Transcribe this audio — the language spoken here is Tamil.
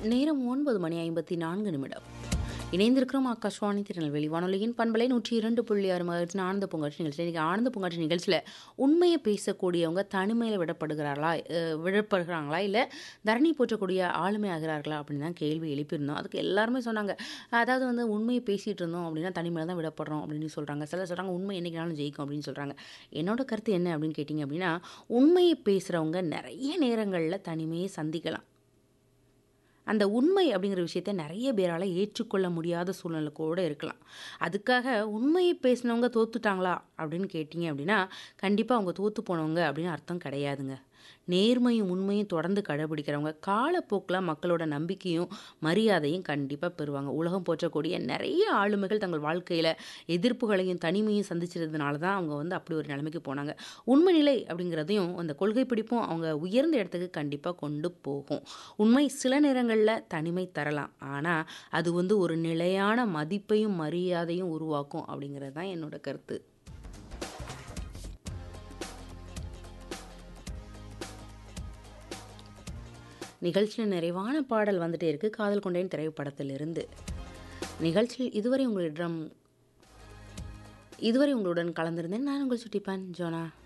நேரம் ஒன்பது மணி ஐம்பத்தி நான்கு நிமிடம் இணைந்திருக்கிறோம் ஆகாஷ்வாணி திருநெல்வேலி வானொலியின் பண்பலை நூற்றி இரண்டு புள்ளி ஆறு மகத்தின் ஆனந்த பூங்காட்சி நிகழ்ச்சி இன்றைக்கி ஆனந்த பூங்காட்சி நிகழ்ச்சியில் உண்மையை பேசக்கூடியவங்க தனிமையில் விடப்படுகிறார்களா அஹ், விடப்படுகிறாங்களா இல்லை தரணி போற்றக்கூடிய ஆளுமை ஆகிறார்களா அப்படின்னு தான் கேள்வி எழுப்பியிருந்தோம் அதுக்கு எல்லாருமே சொன்னாங்க அதாவது வந்து உண்மையை பேசிகிட்டு இருந்தோம் அப்படின்னா தனிமையில் தான் விடப்படுறோம் அப்படின்னு சொல்கிறாங்க சிலர் சொல்கிறாங்க உண்மை என்றைக்குனாலும் ஜெயிக்கும் அப்படின்னு சொல்கிறாங்க என்னோட கருத்து என்ன அப்படின்னு கேட்டிங்க அப்படின்னா உண்மையை பேசுகிறவங்க நிறைய நேரங்களில் தனிமையை சந்திக்கலாம் அந்த உண்மை அப்படிங்கிற விஷயத்த நிறைய பேரால் ஏற்றுக்கொள்ள முடியாத சூழ்நிலை கூட இருக்கலாம் அதுக்காக உண்மையை பேசினவங்க தோத்துட்டாங்களா அப்படின்னு கேட்டிங்க அப்படின்னா கண்டிப்பாக அவங்க தோத்து போனவங்க அப்படின்னு அர்த்தம் கிடையாதுங்க நேர்மையும் உண்மையும் தொடர்ந்து கடைபிடிக்கிறவங்க காலப்போக்கில் மக்களோட நம்பிக்கையும் மரியாதையும் கண்டிப்பாக பெறுவாங்க உலகம் போற்றக்கூடிய நிறைய ஆளுமைகள் தங்கள் வாழ்க்கையில் எதிர்ப்புகளையும் தனிமையும் சந்திச்சிருந்தனால தான் அவங்க வந்து அப்படி ஒரு நிலைமைக்கு போனாங்க உண்மை நிலை அப்படிங்கிறதையும் அந்த கொள்கை பிடிப்பும் அவங்க உயர்ந்த இடத்துக்கு கண்டிப்பாக கொண்டு போகும் உண்மை சில நேரங்களில் தனிமை தரலாம் ஆனால் அது வந்து ஒரு நிலையான மதிப்பையும் மரியாதையும் உருவாக்கும் அப்படிங்கிறது தான் என்னோட கருத்து நிகழ்ச்சியில் நிறைவான பாடல் வந்துட்டே இருக்கு காதல் கொண்டேன் திரைப்படத்திலிருந்து நிகழ்ச்சியில் இதுவரை உங்களிடம் இதுவரை உங்களுடன் கலந்திருந்தேன் நான் உங்கள் சுட்டிப்பான் ஜோனா